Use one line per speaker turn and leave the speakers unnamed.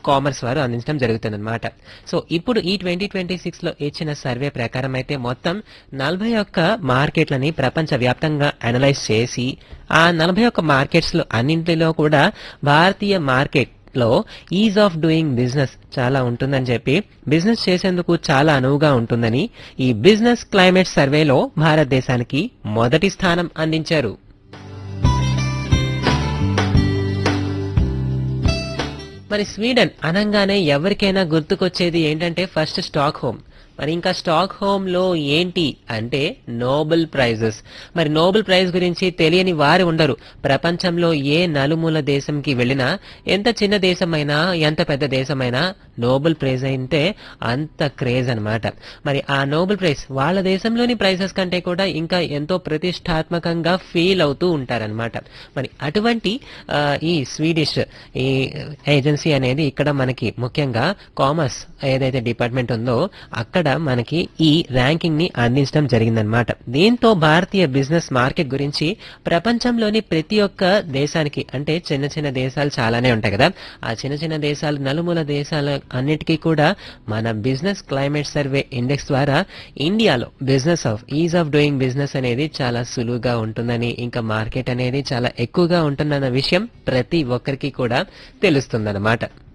commerce వారు అందించడం జరుగుతుందన్నమాట సో ఇప్పుడు ఈ ట్వంటీ ట్వంటీ సిక్స్ లో ఇచ్చిన సర్వే ప్రకారం అయితే మొత్తం నలభై ఒక్క మార్కెట్లని ప్రపంచ వ్యాప్తంగా అనలైజ్ చేసి ఆ నలభై ఒక్క మార్కెట్స్ లో అన్నింటిలో కూడా భారతీయ మార్కెట్ లో ఈజ్ ఆఫ్ డూయింగ్ బిజినెస్ చాలా ఉంటుందని చెప్పి బిజినెస్ చేసేందుకు చాలా అనువుగా ఉంటుందని ఈ బిజినెస్ క్లైమేట్ సర్వేలో భారతదేశానికి మొదటి స్థానం అందించారు మరి స్వీడన్ అనగానే ఎవరికైనా గుర్తుకొచ్చేది ఏంటంటే ఫస్ట్ స్టాక్ హోమ్ మరి ఇంకా స్టాక్ హోమ్ లో ఏంటి అంటే నోబెల్ ప్రైజెస్ మరి నోబెల్ ప్రైజ్ గురించి తెలియని వారు ఉండరు ప్రపంచంలో ఏ నలుమూల దేశంకి వెళ్ళినా ఎంత చిన్న దేశమైనా ఎంత పెద్ద దేశమైనా నోబెల్ ప్రైజ్ అయితే అంత క్రేజ్ అన్నమాట మరి ఆ నోబెల్ ప్రైజ్ వాళ్ళ దేశంలోని ప్రైజెస్ కంటే కూడా ఇంకా ఎంతో ప్రతిష్టాత్మకంగా ఫీల్ అవుతూ ఉంటారనమాట మరి అటువంటి ఆ, ఈ స్వీడిష్ ఈ ఏజెన్సీ అనేది ఇక్కడ మనకి ముఖ్యంగా కామర్స్ ఏదైతే డిపార్ట్మెంట్ ఉందో అక్కడ మనకి ఈ ర్యాంకింగ్ ని అందించడం జరిగిందనమాట దీంతో భారతీయ బిజినెస్ మార్కెట్ గురించి ప్రపంచంలోని ప్రతి ఒక్క దేశానికి అంటే చిన్న చిన్న దేశాలు చాలానే ఉంటాయి కదా ఆ చిన్న చిన్న దేశాలు నలుమూల దేశాల అన్నిటికీ కూడా మన బిజినెస్ క్లైమేట్ సర్వే ఇండెక్స్ ద్వారా ఇండియాలో business of ease of doing business అనేది చాలా సులువుగా ఉంటుందని ఇంకా మార్కెట్ అనేది చాలా ఎక్కువగా ఉంటుందన్న విషయం ప్రతి ఒక్కరికి కూడా తెలుస్తుందన్నమాట